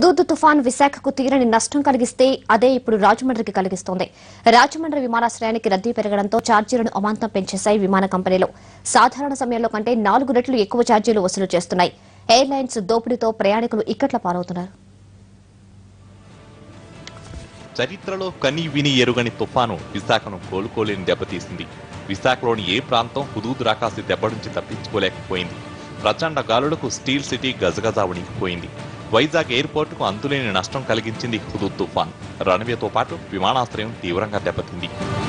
దూద్ తుఫాన్ విశాఖకు తీరని నష్టం కలిగిస్తే అదే ఇప్పుడు రాజమండ్రికి కలిగిస్తోంది రాజమండ్రి విమానాశ్రయానికి రద్దీ పెరగడంతో ఛార్జీలను అమాంతం పెంచేశాయి విమాన కంపెనీలు సాధారణ సమయంలో కంటే నాలుగు రెట్లు ఎక్కువ ఛార్జీలు వసూలు చేస్తున్నాయి ఎయిర్లైన్స్ దోపిడీతో ప్రయాణికులు ఇక్కట్ల పాలవుతున్నారు చరిత్రలో కని విని ఎరుగని తుఫాను విశాఖను కోలుకోలేని దెబ్బతీసింది విశాఖలోని ఏ ప్రాంతం హుదూద్ రాకాసి దెబ్బ నుంచి తప్పించుకోలేకపోయింది ప్రచండ గాలులకు స్టీల్ సిటీ గజగజా వణికిపోయింది వైజాగ్ ఎయిర్పోర్టుకు అంతులేని నష్టం కలిగించింది హుదూద్ తుఫాన్ రన్వేతో పాటు విమానాశ్రయం తీవ్రంగా దెబ్బతింది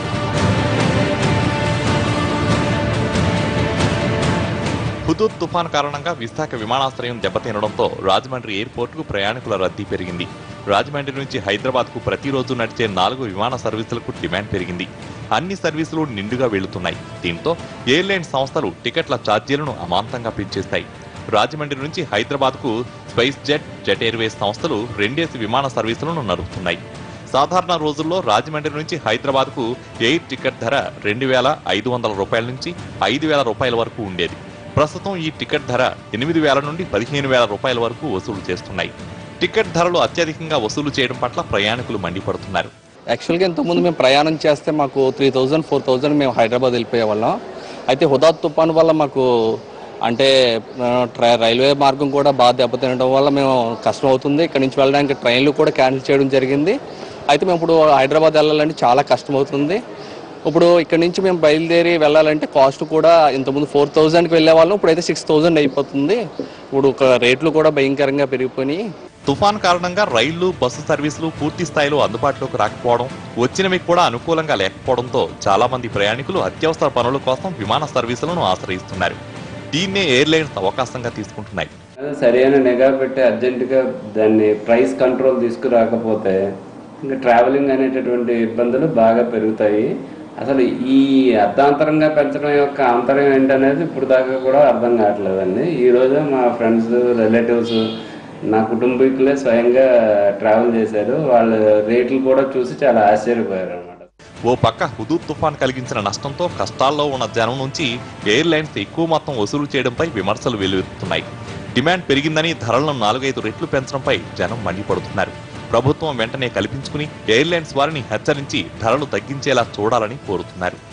హుదూద్ తుఫాన్ కారణంగా విశాఖ విమానాశ్రయం దెబ్బతినడంతో రాజమండ్రి ఎయిర్పోర్టుకు ప్రయాణికుల రద్దీ పెరిగింది రాజమండ్రి నుంచి హైదరాబాద్ కు ప్రతిరోజు నడిచే నాలుగు విమాన సర్వీసులకు డిమాండ్ పెరిగింది అన్ని సర్వీసులు నిండుగా వెళుతున్నాయి దీంతో ఎయిర్లైన్ సంస్థలు టికెట్ల ఛార్జీలను అమాంతంగా పెంచేస్తాయి రాజమండ్రి నుంచి హైదరాబాద్ కు స్పైస్ జెట్ జెట్ ఎయిర్వేస్ సంస్థలు రెండేసి విమాన సర్వీసులను నడుపుతున్నాయి సాధారణ రోజుల్లో రాజమండ్రి నుంచి హైదరాబాద్ కు ఎయిర్ టికెట్ ధర రెండు వేల ఐదు వందల రూపాయల నుంచి ఐదు వేల రూపాయల వరకు ఉండేది ప్రస్తుతం ఈ టికెట్ ధర ఎనిమిది వేల నుండి పదిహేను వేల రూపాయల వరకు వసూలు చేస్తున్నాయి టికెట్ ధరలు అత్యధికంగా వసూలు చేయడం పట్ల ప్రయాణికులు మండిపడుతున్నారు యాక్చువల్గా ఇంతకుముందు మేము ప్రయాణం చేస్తే మాకు త్రీ థౌజండ్ ఫోర్ థౌజండ్ మేము హైదరాబాద్ వెళ్ళిపోయే వాళ్ళం అయితే హుదాత్ తుఫాన్ వల్ల మాకు అంటే ఆ, ట్రై- రైల్వే మార్గం కూడా బాగా దెబ్బతినడం వల్ల మేము కష్టం అవుతుంది ఇక్కడ నుంచి వెళ్ళడానికి ట్రైన్లు కూడా క్యాన్సిల్ చేయడం జరిగింది అయితే మేము ఇప్పుడు హైదరాబాద్ వెళ్ళాలంటే చాలా కష్టం అవుతుంది ఇప్పుడు ఇక్కడ నుంచి మేము బయలుదేరి వెళ్ళాలంటే కాస్ట్ కూడా ఇంతకుముందు ఫోర్ థౌజండ్కి వెళ్ళే వాళ్ళం ఇప్పుడైతే సిక్స్ థౌజండ్ అయిపోతుంది ఇప్పుడు ఒక రేట్లు కూడా భయంకరంగా పెరిగిపోయినాయి తుఫాన్ కారణంగా రైళ్లు బస్సు సర్వీసులు పూర్తి స్థాయిలో అందుబాటులోకి రాకపోవడం వచ్చినవి కూడా అనుకూలంగా లేకపోవడంతో చాలా మంది ప్రయాణికులు అత్యవసర పనుల కోసం విమాన సర్వీసులను ఆశ్రయిస్తున్నారు దీన్నే ఎయిర్లైన్స్ అవకాశంగా తీసుకుంటున్నాయి అదే సరైన నిఘా పెట్టి అర్జెంటుగా దాన్ని ప్రైస్ కంట్రోల్ తీసుకురాకపోతే ఇంకా ట్రావెలింగ్ అనేటటువంటి ఇబ్బందులు బాగా పెరుగుతాయి అసలు ఈ అర్ధాంతరంగా పెంచడం యొక్క అంతరం ఏంటనేది ఇప్పుడు దాకా కూడా అర్థం కావట్లేదండి ఈ రోజు మా ఫ్రెండ్స్ రిలేటివ్స్ నా కుటుంబీకులే స్వయంగా ట్రావెల్ చేశారు వాళ్ళ రేట్లు కూడా చూసి చాలా ఆశ్చర్యపోయారు అనమాట ఓ పక్క హుదూద్ తుఫాన్ కలిగించిన నష్టంతో కష్టాల్లో ఉన్న జనం నుంచి ఎయిర్లైన్స్ ఎక్కువ మొత్తం వసూలు చేయడంపై విమర్శలు వెల్లువెత్తుతున్నాయి డిమాండ్ పెరిగిందని ధరలను నాలుగైదు రెట్లు పెంచడంపై జనం మండిపడుతున్నారు ప్రభుత్వం వెంటనే కల్పించుకుని ఎయిర్లైన్స్ వారిని హెచ్చరించి ధరలు తగ్గించేలా చూడాలని కోరుతున్నారు